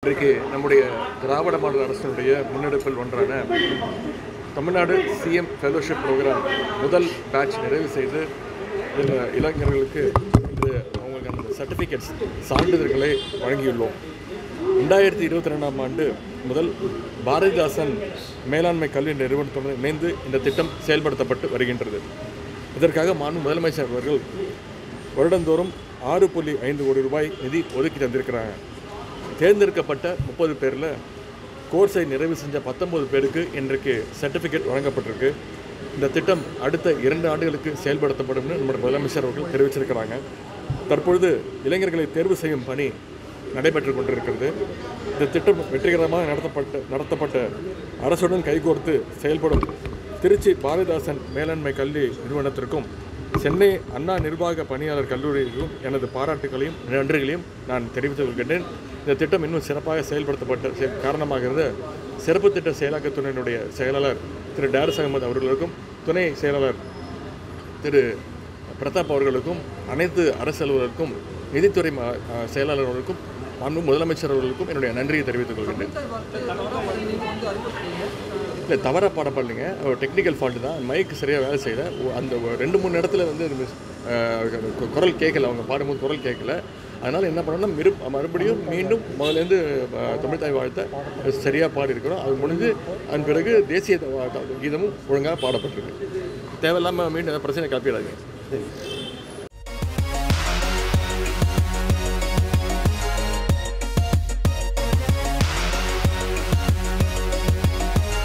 இன்றைக்கு நம்முடைய திராவிட மாடல் அரசினுடைய முன்னெடுப்பில் ஒன்றான தமிழ்நாடு சிஎம் ஃபெலோஷிப் ப்ரோக்ராம் முதல் பேட்ச் நிறைவு செய்து இதில் இளைஞர்களுக்கு இன்று அவங்களுக்கு அந்த சர்டிஃபிகேட்ஸ் சான்றிதழ்களை வழங்கியுள்ளோம் ரெண்டாயிரத்தி இருபத்தி ரெண்டாம் ஆண்டு முதல் பாரதிதாசன் மேலாண்மை கல்வி நிறுவனத்துடன் இணைந்து இந்த திட்டம் செயல்படுத்தப்பட்டு வருகின்றது இதற்காக மாண்பு முதலமைச்சர் அவர்கள் வருடந்தோறும் ஆறு புள்ளி ஐந்து கோடி ரூபாய் நிதி ஒதுக்கி தந்திருக்கிறாங்க தேர்ந்தெடுக்கப்பட்ட முப்பது பேரில் கோர்ஸை நிறைவு செஞ்ச பத்தொன்பது பேருக்கு இன்றைக்கு சர்டிஃபிகேட் வழங்கப்பட்டிருக்கு இந்த திட்டம் அடுத்த இரண்டு ஆண்டுகளுக்கு செயல்படுத்தப்படும்னு நம்முடைய முதலமைச்சர் அவர்கள் தெரிவிச்சிருக்கிறாங்க தற்பொழுது இளைஞர்களை தேர்வு செய்யும் பணி நடைபெற்று கொண்டிருக்கிறது இந்த திட்டம் வெற்றிகரமாக நடத்தப்பட்ட நடத்தப்பட்ட அரசுடன் கைகோர்த்து செயல்படும் திருச்சி பாரதிதாசன் மேலாண்மை கல்வி நிறுவனத்திற்கும் சென்னை அண்ணா நிர்வாக பணியாளர் கல்லூரிக்கும் எனது பாராட்டுகளையும் நன்றிகளையும் நான் தெரிவித்துக் கொள்கின்றேன் இந்த திட்டம் இன்னும் சிறப்பாக செயல்படுத்தப்பட்ட செ- காரணமாக இருந்த சிறப்பு திட்ட செயலாக்கத்துறையினுடைய செயலாளர் திரு டேரஸ் அகமது அவர்களுக்கும் துணை செயலாளர் திரு பிரதாப் அவர்களுக்கும் அனைத்து அரசு அலுவலருக்கும் நிதித்துறை ம- அஹ் செயலாளர் அவர்களுக்கும் மாண்பு முதலமைச்சர் அவர்களுக்கும் என்னுடைய நன்றியை தெரிவித்துக் கொள்கின்றேன் இல்லை தவறாக பாடப்படலைங்க ஒரு டெக்னிக்கல் ஃபால்ட்டு தான் மைக் சரியாக வேலை செய்யல ஒ- அந்த ஒரு ரெண்டு மூணு இடத்துல வந்து அது மிஸ்- அஹ் கு- குரல் கேட்கல அவங்க பாடும்போது குரல் கேட்கல அதனால் என்ன பண்ணோம்னா மிரு மறுபடியும் மீண்டும் முதலேருந்து அஹ், தமிழ் தாய் வாழ்த்த சரியாக பாடியிருக்கிறோம் அது முடிஞ்சு அதன் பிறகு தேசிய த- வா- த- கீதமும் ஒழுங்காக பாடப்பட்டிருக்கு தேவையில்லாமல் மீண்டும் ஏதாவது பிரச்சனை காப்பிடாதீங்க